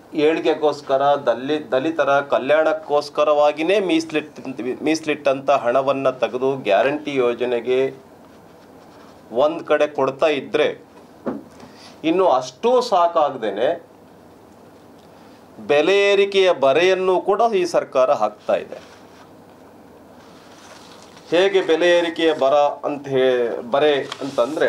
ಏಳಿಗೆಗೋಸ್ಕರ ದಲಿ ದಲಿತರ ಕಲ್ಯಾಣಕ್ಕೋಸ್ಕರವಾಗಿಯೇ ಮೀಸಲಿಟ್ ಮೀಸಲಿಟ್ಟಂಥ ಹಣವನ್ನು ತೆಗೆದು ಗ್ಯಾರಂಟಿ ಯೋಜನೆಗೆ ಒಂದು ಕಡೆ ಕೊಡ್ತಾ ಇದ್ದರೆ ಇನ್ನು ಅಷ್ಟೂ ಸಾಕಾಗ್ದೇನೆ ಬೆಲೆ ಏರಿಕೆಯ ಬರೆಯನ್ನು ಕೂಡ ಈ ಸರ್ಕಾರ ಹಾಕ್ತಾ ಇದೆ ಹೇಗೆ ಬೆಲೆ ಏರಿಕೆಯ ಬರ ಅಂತ ಹೇ ಬರೆ ಅಂತಂದರೆ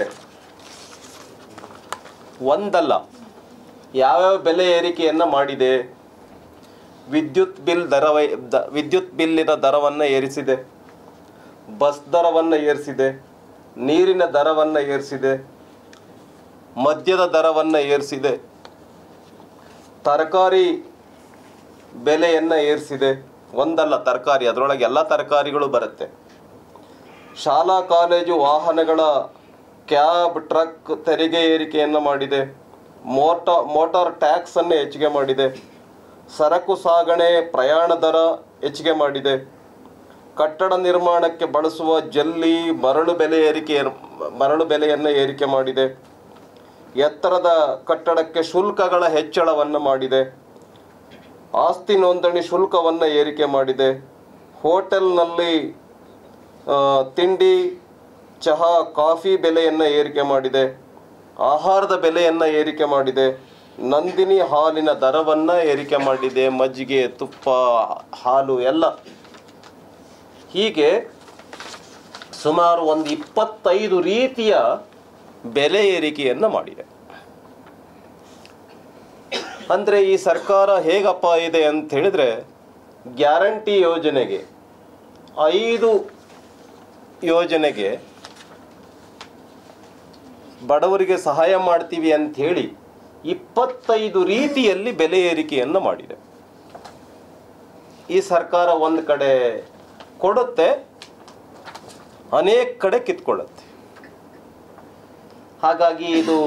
ಒಂದಲ್ಲ ಯಾವ್ಯಾವ ಬೆಲೆ ಏರಿಕೆಯನ್ನು ಮಾಡಿದೆ ವಿದ್ಯುತ್ ಬಿಲ್ ದರವ ದ ವಿದ್ಯುತ್ ಬಿಲ್ಲಿನ ದರವನ್ನು ಏರಿಸಿದೆ ಬಸ್ ದರವನ್ನು ಏರಿಸಿದೆ ನೀರಿನ ದರವನ್ನು ಏರಿಸಿದೆ ಮದ್ಯದ ದರವನ್ನು ಏರಿಸಿದೆ ತರಕಾರಿ ಬೆಲೆಯನ್ನು ಏರಿಸಿದೆ ಒಂದಲ್ಲ ತರಕಾರಿ ಅದರೊಳಗೆ ಎಲ್ಲ ತರಕಾರಿಗಳು ಬರುತ್ತೆ ಶಾಲಾ ಕಾಲೇಜು ವಾಹನಗಳ ಕ್ಯಾಬ್ ಟ್ರಕ್ ತೆರಿಗೆ ಏರಿಕೆಯನ್ನು ಮಾಡಿದೆ ಮೋಟ ಮೋಟಾರ್ ಟ್ಯಾಕ್ಸ್ ಅನ್ನು ಹೆಚ್ಚಿಗೆ ಮಾಡಿದೆ ಸರಕು ಸಾಗಣೆ ಪ್ರಯಾಣ ದರ ಹೆಚ್ಚಿಗೆ ಮಾಡಿದೆ ಕಟ್ಟಡ ನಿರ್ಮಾಣಕ್ಕೆ ಬಳಸುವ ಜಲ್ಲಿ ಮರಳು ಬೆಲೆ ಏರಿಕೆ ಮರಳು ಬೆಲೆಯನ್ನು ಏರಿಕೆ ಮಾಡಿದೆ ಎತ್ತರದ ಕಟ್ಟಡಕ್ಕೆ ಶುಲ್ಕಗಳ ಹೆಚ್ಚಳವನ್ನು ಮಾಡಿದೆ ಆಸ್ತಿ ನೋಂದಣಿ ಶುಲ್ಕವನ್ನು ಏರಿಕೆ ಮಾಡಿದೆ ಹೋಟೆಲ್ನಲ್ಲಿ ಆ, ತಿಂಡಿ ಚಹಾ ಕಾಫಿ ಬೆಲೆಯನ್ನು ಏರಿಕೆ ಮಾಡಿದೆ ಆಹಾರದ ಬೆಲೆಯನ್ನು ಏರಿಕೆ ಮಾಡಿದೆ ನಂದಿನಿ ಹಾಲಿನ ದರವನ್ನು ಏರಿಕೆ ಮಾಡಿದೆ ಮಜ್ಜಿಗೆ ತುಪ್ಪ ಹಾಲು ಎಲ್ಲ ಹೀಗೆ ಸುಮಾರು ಒಂದು ಇಪ್ಪತ್ತೈದು ರೀತಿಯ ಬೆಲೆ ಏರಿಕೆಯನ್ನು ಮಾಡಿದೆ ಅಂದರೆ ಈ ಸರ್ಕಾರ ಹೇಗಪ್ಪ ಇದೆ ಅಂತ ಹೇಳಿದ್ರೆ ಗ್ಯಾರಂಟಿ ಯೋಜನೆಗೆ ಐದು ಯೋಜನೆಗೆ ಬಡವರಿಗೆ ಸಹಾಯ ಮಾಡ್ತೀವಿ ಅಂತ ಹೇಳಿ ಇಪ್ಪತ್ತೈದು ರೀತಿಯಲ್ಲಿ ಬೆಲೆ ಏರಿಕೆಯನ್ನು ಮಾಡಿದೆ ಈ ಸರ್ಕಾರ ಒಂದು ಕಡೆ ಕೊಡುತ್ತೆ ಅನೇಕ ಕಡೆ ಕಿತ್ಕೊಳ್ಳುತ್ತೆ ಹಾಗಾಗಿ ಇದು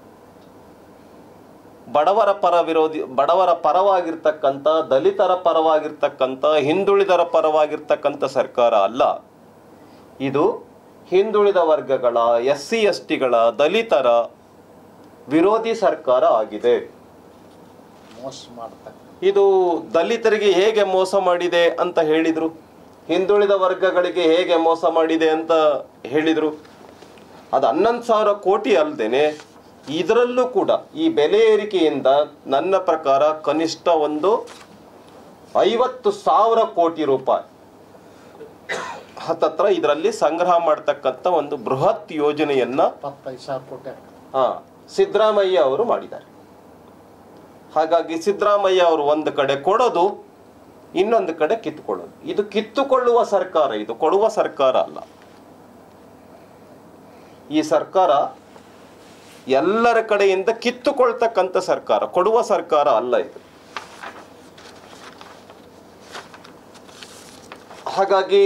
ಬಡವರ ಪರ ವಿರೋಧಿ ಬಡವರ ಪರವಾಗಿರ್ತಕ್ಕಂಥ ದಲಿತರ ಪರವಾಗಿರ್ತಕ್ಕಂಥ ಹಿಂದುಳಿದರ ಪರವಾಗಿರ್ತಕ್ಕಂಥ ಸರ್ಕಾರ ಅಲ್ಲ ಇದು ಹಿಂದುಳಿದ ವರ್ಗಗಳ ಎಸ್ ಸಿ ಎಸ್ ಟಿಗಳ ದಲಿತರ ವಿರೋಧಿ ಸರ್ಕಾರ ಆಗಿದೆ ಮೋಸ ಮಾಡ್ತಾರೆ ಇದು ದಲಿತರಿಗೆ ಹೇಗೆ ಮೋಸ ಮಾಡಿದೆ ಅಂತ ಹೇಳಿದ್ರು ಹಿಂದುಳಿದ ವರ್ಗಗಳಿಗೆ ಹೇಗೆ ಮೋಸ ಮಾಡಿದೆ ಅಂತ ಹೇಳಿದ್ರು ಅದು ಹನ್ನೊಂದು ಸಾವಿರ ಕೋಟಿ ಅಲ್ಲದೇನೆ ಇದರಲ್ಲೂ ಕೂಡ ಈ ಬೆಲೆ ಏರಿಕೆಯಿಂದ ನನ್ನ ಪ್ರಕಾರ ಕನಿಷ್ಠ ಒಂದು ಐವತ್ತು ಸಾವಿರ ಕೋಟಿ ರೂಪಾಯಿ ಹತ್ತತ್ರ ಇದರಲ್ಲಿ ಸಂಗ್ರಹ ಮಾಡ್ತಕ್ಕಂಥ ಒಂದು ಬೃಹತ್ ಯೋಜನೆಯನ್ನ ಇಪ್ಪತ್ತೈದು ಸಾವಿರ ಕೋಟಿ ಆಗ್ತದೆ. ಹಾ ಸಿದ್ದರಾಮಯ್ಯ ಅವರು ಮಾಡಿದ್ದಾರೆ ಹಾಗಾಗಿ ಸಿದ್ದರಾಮಯ್ಯ ಅವರು ಒಂದು ಕಡೆ ಕೊಡೋದು ಇನ್ನೊಂದು ಕಡೆ ಕಿತ್ತುಕೊಳ್ಳೋದು ಇದು ಕಿತ್ತುಕೊಳ್ಳುವ ಸರ್ಕಾರ ಇದು ಕೊಡುವ ಸರ್ಕಾರ ಅಲ್ಲ ಈ ಸರ್ಕಾರ ಎಲ್ಲರ ಕಡೆಯಿಂದ ಕಿತ್ತುಕೊಳ್ತಕ್ಕಂಥ ಸರ್ಕಾರ ಕೊಡುವ ಸರ್ಕಾರ ಅಲ್ಲ ಇದು ಹಾಗಾಗಿ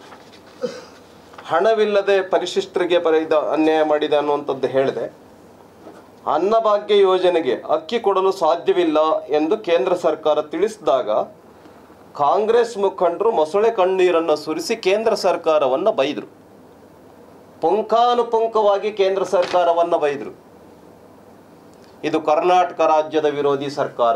ಹಣವಿಲ್ಲದೆ ಪರಿಶಿಷ್ಟರಿಗೆ ಬರೆದ ಅನ್ಯಾಯ ಮಾಡಿದೆ ಅನ್ನುವಂಥದ್ದು ಹೇಳಿದೆ ಅನ್ನಭಾಗ್ಯ ಯೋಜನೆಗೆ ಅಕ್ಕಿ ಕೊಡಲು ಸಾಧ್ಯವಿಲ್ಲ ಎಂದು ಕೇಂದ್ರ ಸರ್ಕಾರ ತಿಳಿಸಿದಾಗ ಕಾಂಗ್ರೆಸ್ ಮುಖಂಡರು ಮೊಸಳೆ ಕಣ್ಣೀರನ್ನು ಸುರಿಸಿ ಕೇಂದ್ರ ಸರ್ಕಾರವನ್ನು ಬೈದರು ಪುಂಖಾನುಪುಂಖವಾಗಿ ಕೇಂದ್ರ ಸರ್ಕಾರವನ್ನು ಬೈದರು ಇದು ಕರ್ನಾಟಕ ರಾಜ್ಯದ ವಿರೋಧಿ ಸರ್ಕಾರ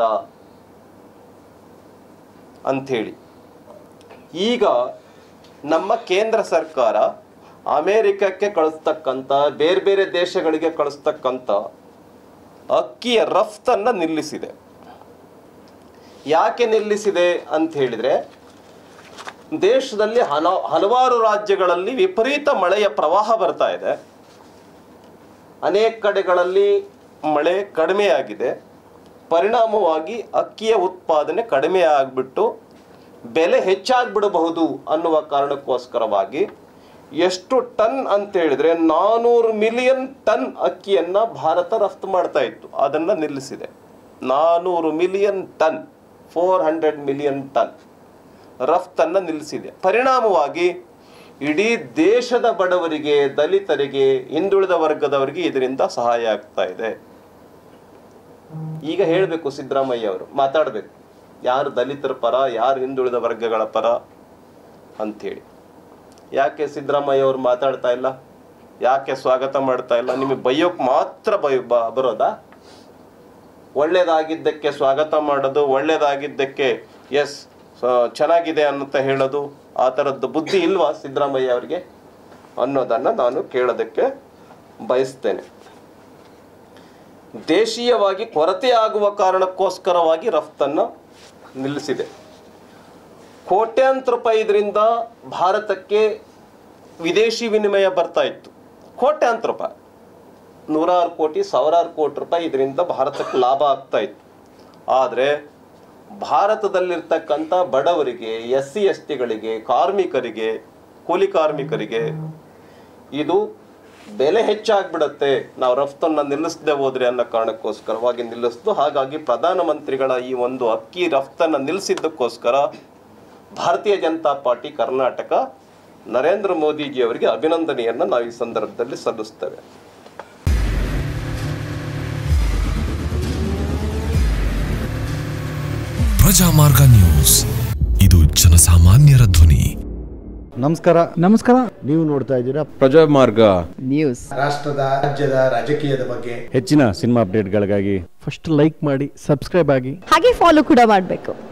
ಅಂಥೇಳಿ ಈಗ ನಮ್ಮ ಕೇಂದ್ರ ಸರ್ಕಾರ ಅಮೇರಿಕಕ್ಕೆ ಕಳಿಸ್ತಕ್ಕಂಥ ಬೇರೆ ಬೇರೆ ದೇಶಗಳಿಗೆ ಕಳಿಸ್ತಕ್ಕಂಥ ಅಕ್ಕಿಯ ರಫ್ತನ್ನು ನಿಲ್ಲಿಸಿದೆ ಯಾಕೆ ನಿಲ್ಲಿಸಿದೆ ಅಂತ ಹೇಳಿದರೆ ದೇಶದಲ್ಲಿ ಹಲ ಹಲವಾರು ರಾಜ್ಯಗಳಲ್ಲಿ ವಿಪರೀತ ಮಳೆಯ ಪ್ರವಾಹ ಬರ್ತಾ ಇದೆ ಅನೇಕ ಕಡೆಗಳಲ್ಲಿ ಮಳೆ ಕಡಿಮೆಯಾಗಿದೆ ಪರಿಣಾಮವಾಗಿ ಅಕ್ಕಿಯ ಉತ್ಪಾದನೆ ಕಡಿಮೆ ಆಗಿಬಿಟ್ಟು ಬೆಲೆ ಹೆಚ್ಚಾಗ್ಬಿಡಬಹುದು ಅನ್ನುವ ಕಾರಣಕ್ಕೋಸ್ಕರವಾಗಿ ಎಷ್ಟು ಟನ್ ಅಂತ ಹೇಳಿದ್ರೆ ನಾನೂರು ಮಿಲಿಯನ್ ಟನ್ ಅಕ್ಕಿಯನ್ನ ಭಾರತ ರಫ್ತು ಮಾಡ್ತಾ ಇತ್ತು ಅದನ್ನ ನಿಲ್ಲಿಸಿದೆ ನಾನೂರು million ton four hundred million ton ರಫ್ತನ್ನು ನಿಲ್ಲಿಸಿದೆ ಪರಿಣಾಮವಾಗಿ ಇಡೀ ದೇಶದ ಬಡವರಿಗೆ ದಲಿತರಿಗೆ ಹಿಂದುಳಿದ ವರ್ಗದವರಿಗೆ ಇದರಿಂದ ಸಹಾಯ ಆಗ್ತಾ ಇದೆ ಈಗ ಹೇಳಬೇಕು ಸಿದ್ದರಾಮಯ್ಯ ಅವರು ಮಾತಾಡಬೇಕು ಯಾರು ದಲಿತರ ಪರ ಯಾರು ಹಿಂದುಳಿದ ವರ್ಗಗಳ ಪರ ಅಂಥೇಳಿ ಯಾಕೆ ಸಿದ್ದರಾಮಯ್ಯ ಅವರು ಮಾತಾಡ್ತಾ ಇಲ್ಲ ಯಾಕೆ ಸ್ವಾಗತ ಮಾಡ್ತಾ ಇಲ್ಲ ನಿಮಗೆ ಬೈಯೋಕ್ ಮಾತ್ರ ಬೈ ಬ- ಬರೋದಾ ಒಳ್ಳೇದಾಗಿದ್ದಕ್ಕೆ ಸ್ವಾಗತ ಮಾಡೋದು ಒಳ್ಳೇದಾಗಿದ್ದಕ್ಕೆ ಎಸ್ ಚೆನ್ನಾಗಿದೆ ಅನ್ನಂತ ಹೇಳೋದು ಆ ಥರದ್ದು ಬುದ್ಧಿ ಇಲ್ವಾ ಸಿದ್ದರಾಮಯ್ಯ ಅವರಿಗೆ ಅನ್ನೋದನ್ನು ನಾನು ಕೇಳೋದಕ್ಕೆ ಬಯಸ್ತೇನೆ ದೇಶೀಯವಾಗಿ ಕೊರತೆ ಆಗುವ ಕಾರಣಕ್ಕೋಸ್ಕರವಾಗಿ ರಫ್ತನ್ನು ನಿಲ್ಲಿಸಿದೆ ಕೋಟ್ಯಾಂತರ ರೂಪಾಯಿ ಇದರಿಂದ ಭಾರತಕ್ಕೆ ವಿದೇಶಿ ವಿನಿಮಯ ಬರ್ತಾ ಇತ್ತು ಕೋಟ್ಯಾಂತರ ರೂಪಾಯಿ ನೂರಾರು ಕೋಟಿ ಸಾವಿರಾರು ಕೋಟಿ ರೂಪಾಯಿ ಇದರಿಂದ ಭಾರತಕ್ಕೆ ಲಾಭ ಆಗ್ತಾ ಇತ್ತು ಆದರೆ ಭಾರತದಲ್ಲಿರ್ತಕ್ಕಂಥ ಬಡವರಿಗೆ ಎಸ್ ಸಿ ಎಸ್ ಟಿಗಳಿಗೆ ಕಾರ್ಮಿಕರಿಗೆ ಕೂಲಿ ಕಾರ್ಮಿಕರಿಗೆ ಇದು ಬೆಲೆ ಹೆಚ್ಚಾಗ್ಬಿಡತ್ತೆ ನಾವು ರಫ್ತನ್ನ ನಿಲ್ಲಿಸದೆ ಹೋದ್ರೆ ಅನ್ನೋ ಕಾರಣಕ್ಕೋಸ್ಕರವಾಗಿ ನಿಲ್ಲಿಸ್ದು ಹಾಗಾಗಿ ಪ್ರಧಾನಮಂತ್ರಿಗಳ ಈ ಒಂದು ಅಕ್ಕಿ ರಫ್ತನ್ನ ನಿಲ್ಲಿಸಿದ್ದಕ್ಕೋಸ್ಕರ ಭಾರತೀಯ ಜನತಾ ಪಾರ್ಟಿ ಕರ್ನಾಟಕ ನರೇಂದ್ರ ಮೋದಿಜಿ ಅವರಿಗೆ ಅಭಿನಂದನೆಯನ್ನ ನಾವು ಈ ಸಂದರ್ಭದಲ್ಲಿ ಸಲ್ಲಿಸ್ತೇವೆ ಪ್ರಜಾಮಾರ್ಗ ನ್ಯೂಸ್ ಇದು ಜನಸಾಮಾನ್ಯರ ಧ್ವನಿ ನಮಸ್ಕಾರ ನಮಸ್ಕಾರ ನೀವು ನೋಡ್ತಾ ಇದ್ದೀರಾ ಪ್ರಜಾಮಾರ್ಗ ನ್ಯೂಸ್ ರಾಷ್ಟ್ರದ ರಾಜ್ಯದ ರಾಜಕೀಯದ ಬಗ್ಗೆ ಹೆಚ್ಚಿನ ಸಿನಿಮಾ ಅಪ್ಡೇಟ್ಗಳಿಗಾಗಿ ಫಸ್ಟ್ ಲೈಕ್ ಮಾಡಿ ಸಬ್ಸ್ಕ್ರೈಬ್ ಆಗಿ ಹಾಗೆ ಫಾಲೋ ಕೂಡ ಮಾಡಬೇಕು